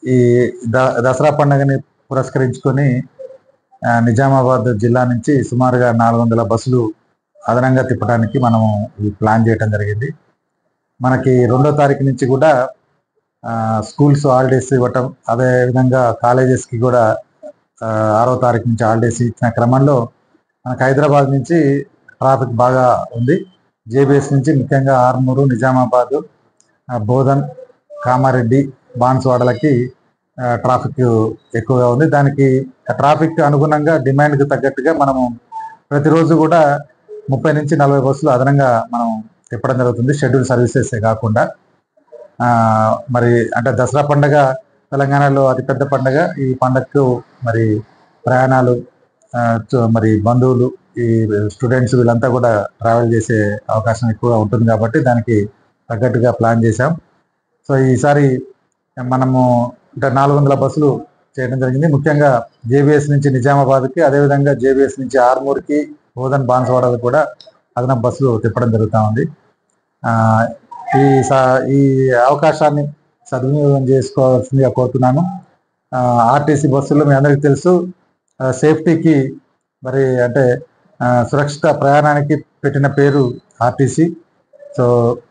ఈ ద- దసరా పండుగని పురస్కరించుకొని ఆ, నిజామాబాద్ జిల్లా నుంచి సుమారుగా నాలుగు వందల బస్సులు అదనంగా తిప్పడానికి మనము ఈ ప్లాన్ చేయడం జరిగింది మనకి రెండో తారీఖు నుంచి కూడా ఆ, స్కూల్స్ హాలిడేస్ ఇవ్వటం అదే విధంగా కాలేజెస్కి కూడా ఆ, ఆరో తారీఖు నుంచి హాలిడేస్ ఇచ్చిన క్రమంలో మనకు హైదరాబాద్ నుంచి ట్రాఫిక్ బాగా ఉంది జేబీఎస్ నుంచి ముఖ్యంగా ఆర్మూరు నిజామాబాద్ ఆ, బోధన్ కామారెడ్డి బాన్స్వాడలకి ఆ, ట్రాఫిక్ ఎక్కువగా ఉంది దానికి ఆ ట్రాఫిక్ అనుగుణంగా డిమాండ్కి తగ్గట్టుగా మనము ప్రతిరోజు కూడా ముప్పై నుంచి నలభై బస్సులు అదనంగా మనం తిప్పడం జరుగుతుంది షెడ్యూల్ సర్వీసెస్ కాకుండా ఆ, మరి అంటే దసరా పండగ తెలంగాణలో అతిపెద్ద పండగ ఈ పండగకు మరి ప్రయాణాలు ఆ, చు- మరి బంధువులు ఈ స్టూడెంట్స్ వీళ్ళంతా కూడా ట్రావెల్ చేసే అవకాశం ఎక్కువగా ఉంటుంది కాబట్టి దానికి తగ్గట్టుగా ప్లాన్ చేశాం సో ఈసారి మనము అంటే నాలుగు వందల బస్సులు చేయడం జరిగింది ముఖ్యంగా జేబీఎస్ నుంచి నిజామాబాద్కి అదేవిధంగా జేబీఎస్ నుంచి ఆర్మూర్కి బోధన్ బాన్స్వాడకు కూడా అదనపు బస్సులు తిప్పడం జరుగుతూ ఉంది ఆ, ఈ స- ఈ అవకాశాన్ని సద్వినియోగం చేసుకోవాల్సిందిగా కోరుతున్నాను ఆర్టీసీ బస్సుల్లో మీ అందరికీ తెలుసు ఆ, సేఫ్టీకి మరి అంటే ఆ, సురక్షిత ప్రయాణానికి పెట్టిన పేరు ఆర్టీసీ సో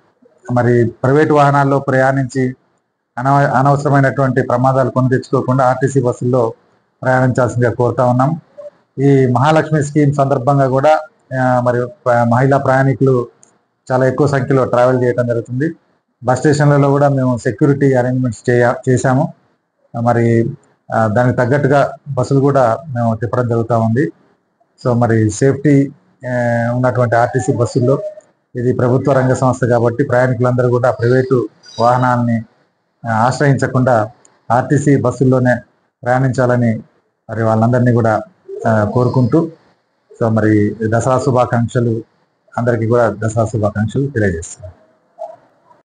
మరి ప్రైవేట్ వాహనాల్లో ప్రయాణించి అనవ అనవసరమైనటువంటి ప్రమాదాలు కొని తెచ్చుకోకుండా ఆర్టీసీ బస్సుల్లో ప్రయాణించాల్సిందిగా కోరుతా ఉన్నాం ఈ మహాలక్ష్మి స్కీమ్ సందర్భంగా కూడా ఆ, మరి ప్ర- మహిళా ప్రయాణికులు చాలా ఎక్కువ సంఖ్యలో ట్రావెల్ చేయడం జరుగుతుంది బస్ స్టేషన్లలో కూడా మేము సెక్యూరిటీ అరేంజ్మెంట్స్ చేయ చేశాము ఆ, మరి ఆ, దానికి తగ్గట్టుగా బస్సులు కూడా మేము తిప్పడం జరుగుతూ ఉంది సో మరి సేఫ్టీ ఆ, ఉన్నటువంటి ఆర్టీసీ బస్సుల్లో ఇది ప్రభుత్వ రంగ సంస్థ కాబట్టి ప్రయాణికులందరూ కూడా ప్రైవేటు వాహనాలని ఆ, ఆశ్రయించకుండా ఆర్టీసీ బస్సుల్లోనే ప్రయాణించాలని మరి వాళ్ళందరినీ కూడా ఆ, కోరుకుంటూ సో మరి దసరా శుభాకాంక్షలు అందరికీ కూడా దసరా శుభాకాంక్షలు తెలియజేస్తున్నాను